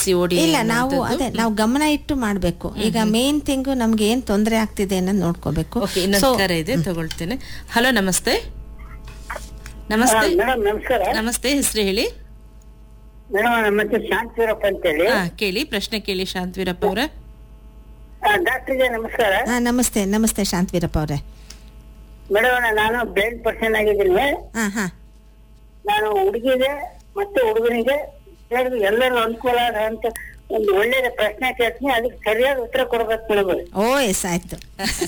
C O D ಇಲ್ಲ ನಾವು ಅದೇ ನಾವು ಗಮನ ಇಟ್ಟು ಮಾಡ್ಬೇಕು ಈಗ ಮೇನ್ ಥಿಂಗು ನಮ್ಗೆ ಏನ್ ತೊಂದರೆ ಆಗ್ತಿದೆ ಅನ್ನೋದು ನೋಡ್ಕೋಬೇಕು ಓಕೆ ಇನ್ನೊಂದು ಕರೆ ಇದೆ ತಗೊಳ್ತೇನೆ ಹಲೋ ನಮಸ್ತೆ ನಮಸ್ತೆ ಮೇಡಮ್ ನಮಸ್ಕಾರ ನಮಸ್ತೆ ಹೆಸರು ಹೇಳಿ ಮೇಡಮ್ ನಮ್ಮ ಹೆಸರು ಶಾಂತಿವೀರಪ್ಪ ಅಂತೇಳಿ ಹಾ ಕೇಳಿ ಪ್ರಶ್ನೆ ಕೇಳಿ ಶಾಂತವೀರಪ್ಪ ಅವರ ಡಾಕ್ಟರ್ಗೆ ನಮಸ್ಕಾರ ಹಾ ನಮಸ್ತೆ ನಮಸ್ತೆ ಶಾಂತವೀರಪ್ಪ ಅವರೇ ಮೇಡಮ್ ನಾನು ಬ್ಲೈಂಡ್ ಪರ್ಸನ್ ಆಗಿದ್ದೀನಿ ಹಾ ಹಾ ನಾನು ಹುಡುಗಿಗೆ ಮತ್ತೆ ಹುಡುಗನಿಗೆ ಎಲ್ಲರಿಗೂ ಎಲ್ಲರೂ ಅನುಕೂಲ ಅಂತ ಒಂದು ಒಳ್ಳೆಯ ಪ್ರಶ್ನೆ ಕೇಳ್ತೀನಿ ಅದಕ್ಕೆ ಸರಿಯಾದ ಉತ್ತರ ಕೊಡ್ಬೇಕು ಮೇಡಮ್ ಓ ಎಸ್ ಆಯ್ತು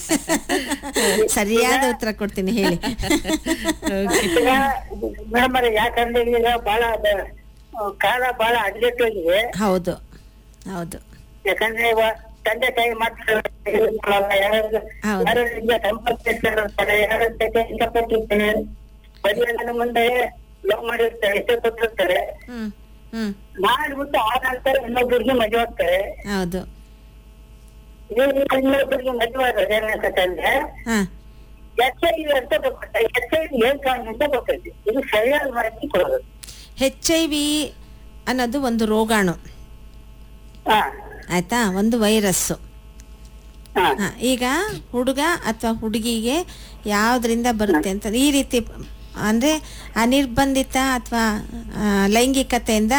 ಸರಿಯಾದ ಉತ್ತರ ಕೊಡ್ತೀನಿ ಹೇಳಿ ಈಗ ಮೇಡಮ್ ಅವ್ರೆ ಯಾಕಂದ್ರೆ ಈಗ ಬಹಳ ಬ- ಕಾಲ ಬಹಳ ಅಡ್ಜೆಕ್ಟ್ ಹೋಗಿದೆ ಹೌದು ಹೌದು ಯಾಕಂದ್ರೆ ಇವಾಗ ತಂದೆ ತಾಯಿ ಮಾತ್ರ ಯಾರು ಹೌದು. ಯಾರಿಂದ ಸಂಪರ್ಕ ಇರ್ತಾರೆ ಯಾರ ಜೊತೆ ಇಷ್ಟಪಟ್ಟಿರ್ತಾರೆ ಮದುವೆ ನನ್ನ ಮುಂದೆ ಲವ್ ಮಾಡಿರ್ತಾರೆ ಇಷ್ಟಪಟ್ಟಿರ್ತಾರೆ ಹ್ಮ್ ಹ್ಮ್ ಮಾಡ್ಬಿಟ್ಟು ಆ ನಂತರ ಇನ್ನೊಬ್ಬರಿಗೆ ಮದುವೆ ಆಗ್ತಾರೆ ಹೌದು ಇದು ಇನ್ನೊಬ್ಬರಿಗೆ ಮದುವೆ ಆಗೋದು ಏನಾಗತ್ತಂದ್ರೆ ಹಾ ಎಚ್ ಐ ವಿ ಅಂತ ಗೊತ್ತಾಗ್ತದೆ ಎಚ್ ಐ ವಿ ಏನ್ ಕಾರಣ ಅಂತ ಗೊತ್ತೈತಿ ಇದು ಸರಿಯಾದ ಮಾಹಿತಿ ಕೊಡೋದು ಹೆಚ್ ಐ ವಿ ಅನ್ನೋದು ಒಂದು ರೋಗಾಣು ಹಾ ಆಯ್ತಾ ಒಂದು ವೈರಸ್ಸು ಹಾ ಹಾ, ಈಗ ಹುಡುಗ ಅಥವಾ ಹುಡುಗಿಗೆ ಯಾವ್ದ್ರಿಂದ ಬರುತ್ತೆ ಅಂತ ಈ ರೀತಿ ಅಂದ್ರೆ ಅನಿರ್ಬಂಧಿತ ಅಥವಾ ಲೈಂಗಿಕತೆಯಿಂದ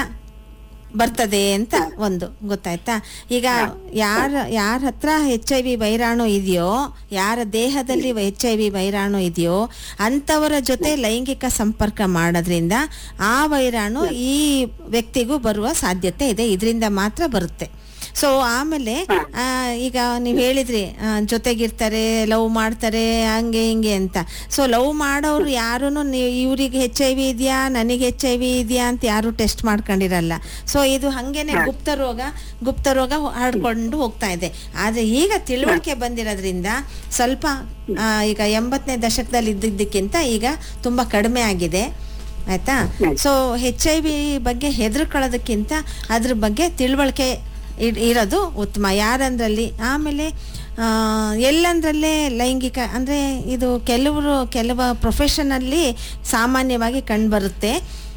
ಬರ್ತದೆ ಅಂತ ಒಂದು ಗೊತ್ತಾಯ್ತಾ ಈಗ ಯಾರ ಯಾರ ಹತ್ರ ಎಚ್ ಐ ವಿ ವೈರಾಣು ಇದೆಯೋ ಯಾರ ದೇಹದಲ್ಲಿ ಎಚ್ ಐ ವಿ ವೈರಾಣು ಇದೆಯೋ ಅಂಥವರ ಜೊತೆ ಲೈಂಗಿಕ ಸಂಪರ್ಕ ಮಾಡೋದ್ರಿಂದ ಆ ವೈರಾಣು ಈ ವ್ಯಕ್ತಿಗೂ ಬರುವ ಸಾಧ್ಯತೆ ಇದೆ ಇದರಿಂದ ಮಾತ್ರ ಬರುತ್ತೆ ಸೊ ಆಮೇಲೆ ಆ, ಈಗ ನೀವು ಹೇಳಿದ್ರಿ ಆ, ಜೊತೆಗಿರ್ತಾರೆ ಲವ್ ಮಾಡ್ತಾರೆ ಹಂಗೆ ಹಿಂಗೆ ಅಂತ ಸೊ ಲವ್ ಮಾಡೋರು ಯಾರೂ ಇವ್ರಿಗೆ ಹೆಚ್ ಐ ವಿ ಇದೆಯಾ ನನಗೆ ಹೆಚ್ ಐ ವಿ ಇದೆಯಾ ಅಂತ ಯಾರು ಟೆಸ್ಟ್ ಮಾಡ್ಕೊಂಡಿರಲ್ಲ ಸೊ ಇದು ಹಂಗೇನೆ ಗುಪ್ತ ರೋಗ ಗುಪ್ತ ರೋಗ ಹರಡ್ಕೊಂಡು ಹೋಗ್ತಾ ಇದೆ ಆದರೆ ಈಗ ತಿಳುವಳಿಕೆ ಬಂದಿರೋದ್ರಿಂದ ಸ್ವಲ್ಪ ಆ, ಈಗ ಎಂಬತ್ತನೇ ದಶಕದಲ್ಲಿ ಇದ್ದಿದ್ದಕ್ಕಿಂತ ಈಗ ತುಂಬ ಕಡಿಮೆ ಆಗಿದೆ ಆಯ್ತಾ ಸೊ ಹೆಚ್ ಐ ವಿ ಬಗ್ಗೆ ಹೆದರ್ಕೊಳ್ಳೋದಕ್ಕಿಂತ ಅದ್ರ ಬಗ್ಗೆ ತಿಳುವಳಿಕೆ ಇಡ್- ಇರೋದು ಉತ್ತಮ ಯಾರಂದ್ರಲ್ಲಿ ಆಮೇಲೆ ಆ, ಎಲ್ಲಂದ್ರಲ್ಲೇ ಲೈಂಗಿಕ ಅಂದರೆ ಇದು ಕೆಲವರು ಕೆಲವು ಪ್ರೊಫೆಷನಲ್ಲಿ ಸಾಮಾನ್ಯವಾಗಿ ಕಂಡುಬರುತ್ತೆ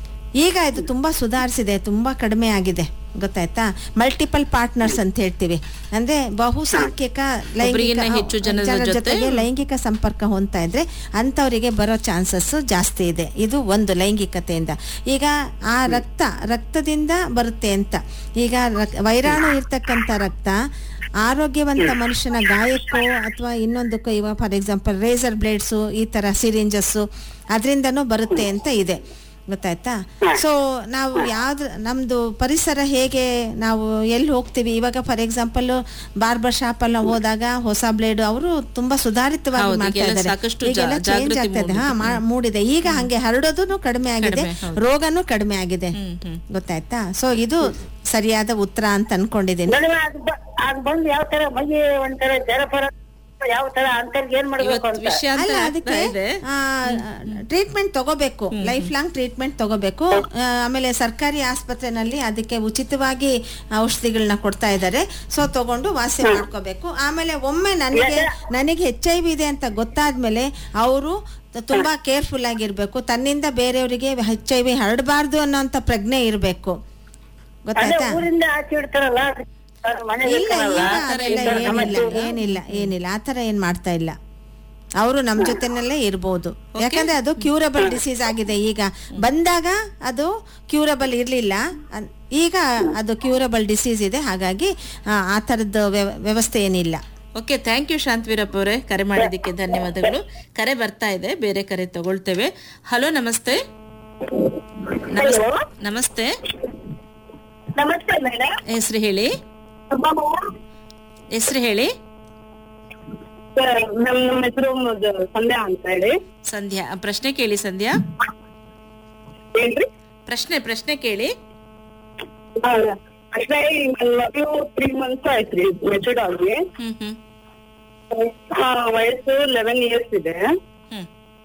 ಈಗ ಇದು ತುಂಬ ಸುಧಾರಿಸಿದೆ ತುಂಬ ಕಡಿಮೆ ಆಗಿದೆ ಗೊತ್ತಾಯ್ತಾ ಮಲ್ಟಿಪಲ್ ಪಾರ್ಟ್ನರ್ಸ್ ಅಂತ ಹೇಳ್ತೀವಿ ಅಂದ್ರೆ ಬಹುಸಂಖ್ಯಕ ಲೈಂಗಿಕ ಒಬ್ರಿಗಿನ್ನ ಹೆಚ್ಚು ಜನರ ಜನರ ಜೊತೆ ಜೊತೆಗೆ ಲೈಂಗಿಕ ಸಂಪರ್ಕ ಹೊಂದ್ತಾ ಇದ್ರೆ ಅಂಥವರಿಗೆ ಬರೋ ಚಾನ್ಸಸ್ ಜಾಸ್ತಿ ಇದೆ ಇದು ಒಂದು ಲೈಂಗಿಕತೆಯಿಂದ ಈಗ ಆ ರಕ್ತ ರಕ್ತದಿಂದ ಬರುತ್ತೆ ಅಂತ ಈಗ ರಕ್- ವೈರಾಣು ಇರ್ತಕ್ಕಂಥ ರಕ್ತ ಆರೋಗ್ಯವಂತ ಮನುಷ್ಯನ ಗಾಯಕ್ಕೋ ಅಥವಾ ಇನ್ನೊಂದಕ್ಕೋ ಇವಾಗ ಫಾರ್ ಎಕ್ಸಾಂಪಲ್ ರೇಸರ್ ಬ್ಲೇಡ್ಸು ಈ ಥರ ಸಿರಿಂಜಸ್ಸು ಅದರಿಂದನೂ ಬರುತ್ತೆ ಅಂತ ಇದೆ ಗೊತ್ತಾಯ್ತಾ ಸೊ ನಾವು ಯಾವ್ದು ನಮ್ದು ಪರಿಸರ ಹೇಗೆ ನಾವು ಎಲ್ಲಿ ಹೋಗ್ತೀವಿ ಇವಾಗ ಫಾರ್ ಎಕ್ಸಾಂಪಲ್ ಬಾರ್ಬರ್ ಶಾಪ್ ಎಲ್ಲ ಹೋದಾಗ ಹೊಸ ಬ್ಲೇಡ್ ಅವರು ತುಂಬಾ ಸುಧಾರಿತವಾಗಿ ಹೌದು, ಮಾಡ್ತಾ ಈಗೆಲ್ಲ ಇದ್ದಾರೆ ಸಾಕಷ್ಟು ಈಗೆಲ್ಲ ಜಾ- ಚೇಂಜ್ ಜಾಗೃತಿ ಆಗ್ತದೆ ಹಾ ಮಾ- ಮೂಡಿದೆ ಈಗ ಹಂಗೆ ಹರಡೋದು ಕಡಿಮೆ ಆಗಿದೆ ಕಡಿಮೆ, ಹೌದು. ರೋಗನೂ ಕಡಿಮೆ ಆಗಿದೆ ಹ್ಮ್ ಹ್ಮ್ ಗೊತ್ತಾಯ್ತಾ ಸೊ ಇದು ಸರಿಯಾದ ಉತ್ತರ ಅಂತ ಅನ್ಕೊಂಡಿದ್ದೀನಿ ಮೇಡಮ್ ಅದು ಬ- ಅದು ಬಂದು ಯಾವ ತರ ಮೈ ಒಂಥರ ಜರಫರ ಯಾವ ತರ ಅಂತರ್ಗೆ ಏನ್ ಮಾಡ್ಬೇಕು ಇವತ್ತು ಅಂತ ವಿಷಯ ಅಂತ ಅಲ್ಲ ಆಗ್ತಾ ಅದಕ್ಕೆ ಇದೆ ಟ್ರೀಟ್ಮೆಂಟ್ ತಗೋಬೇಕು ಲೈಫ್ ಲಾಂಗ್ ಟ್ರೀಟ್ಮೆಂಟ್ ತಗೋಬೇಕು ಆ, ಆಮೇಲೆ ಸರ್ಕಾರಿ ಆಸ್ಪತ್ರೆನಲ್ಲಿ ಅದಕ್ಕೆ ಉಚಿತವಾಗಿ ಔಷಧಿಗಳನ್ನ ಕೊಡ್ತಾ ಇದ್ದಾರೆ ಸೊ ತಗೊಂಡು ವಾಸಿ ಮಾಡ್ಕೋಬೇಕು ಆಮೇಲೆ ಒಮ್ಮೆ ನನಗೆ ನನಗೆ ಎಚ್ ಐ ವಿ ಇದೆ ಅಂತ ಗೊತ್ತಾದ್ಮೇಲೆ ಅವರು ತುಂಬಾ ಕೇರ್ಫುಲ್ ಆಗಿರ್ಬೇಕು ತನ್ನಿಂದ ಬೇರೆಯವರಿಗೆ ಎಚ್ ಐ ವಿ ಹರಡಬಾರ್ದು ಅನ್ನೋಂಥ ಪ್ರಜ್ಞೆ ಇರಬೇಕು ಅದೇ ಗೊತ್ತಾಯ್ತಾ ಊರಿಂದ ಆಚೆ ಇಡ್ತಾರಲ್ಲ ಅದು ಮನೆಗೆ ಇಲ್ಲ ಇರ್ತಾರಲ್ಲ, ಈಗ ಆ ಥರ ಅದೆಲ್ಲ ಇರ್ತಾರೆ ಏನಿಲ್ಲ ಸಮಸ್ಯೆ. ಏನಿಲ್ಲ ಏನಿಲ್ಲ ಆ ಥರ ಏನ್ ಮಾಡ್ತಾ ಇಲ್ಲ ಅವರು ನಮ್ಮ ಜೊತೆನಲ್ಲೇ ಇರ್ಬೋದು ಯಾಕಂದ್ರೆ ಅದು ಕ್ಯೂರಬಲ್ ಡಿಸೀಸ್ ಆಗಿದೆ ಈಗ ಬಂದಾಗ ಅದು ಕ್ಯೂರಬಲ್ ಇರಲಿಲ್ಲ ಈಗ ಅದು ಕ್ಯೂರಬಲ್ ಡಿಸೀಸ್ ಇದೆ ಹಾಗಾಗಿ ಆ, ಆ ಥರದ್ದು ವ್ಯವ- ವ್ಯವಸ್ಥೆ ಏನಿಲ್ಲ ಓಕೆ ಥ್ಯಾಂಕ್ ಯು ಶಾಂತವೀರಪ್ಪ ಅವರೇ ಕರೆ ಮಾಡಿದ್ದಕ್ಕೆ ಧನ್ಯವಾದಗಳು ಕರೆ ಬರ್ತಾ ಇದೆ ಬೇರೆ ಕರೆ ತಗೊಳ್ತೇವೆ ಹಲೋ ನಮಸ್ತೆ ನಮಸ್- ನಮಸ್ತೆ ನಮಸ್ತೆ ಮೇಡಮ್ ಹೆಸರು ಹೇಳಿ ಹೆಸರು ಹೇಳಿ ನಮ್ಮ ನಮ್ಮ ಹೆಸರು ಸಂಧ್ಯಾ ಅಂತ ಹೇಳಿ ಸಂಧ್ಯಾ ಆ, ಪ್ರಶ್ನೆ ಕೇಳಿ ಸಂಧ್ಯಾ ಏನ್ರಿ ಪ್ರಶ್ನೆ ಪ್ರಶ್ನೆ ಕೇಳಿ ಅಷ್ಟೇ ಮಗಳು ತ್ರೀ ಮಂತ್ಸ್ ಆಯ್ತ್ರಿ ಮೆಚೂರ್ಡ್ ಆಗಿ ಹ್ಮ್ ಹ್ಮ್ ಹಾ, ವಯಸ್ಸು ಲೆವೆನ್ ಇಯರ್ಸ್ ಇದೆ ಹ್ಮ್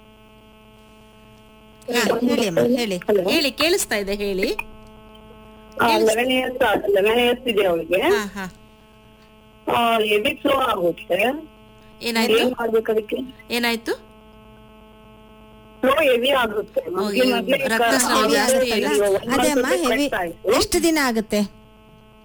ಹಾ, ಹೇಳಿ ಅಮ್ಮ ಹೇಳಿ ಹೇಳಿ ಕೇಳಿಸ್ತಾ ಇದೆ ಹೇಳಿ ಲೆವೆನ್ ಇಯರ್ಸ್ ಲೆವೆನ್ ಇಯರ್ಸ್ ಇದೆ ಅವಳಿಗೆ ಹಾ ಹಾ ಹೆವಿ ಫ್ಲೋ ಆಗುತ್ತೆ ಏನಾಯ್ತು ಏನ್ ಮಾಡ್ಬೇಕು ಅದಕ್ಕೆ ಏನಾಯ್ತು ಫ್ಲೋ ಹೆವಿ ಆಗುತ್ತೆ ಓ, ಈ ರಕ್ತಸ್ರಾವ ಜಾಸ್ತಿ ಹೆವಿ ಆಗುತ್ತಲ್ಲ ಅದೇ ಅಮ್ಮ ಹೆವಿ ಎಷ್ಟು ದಿನ ಆಗುತ್ತೆ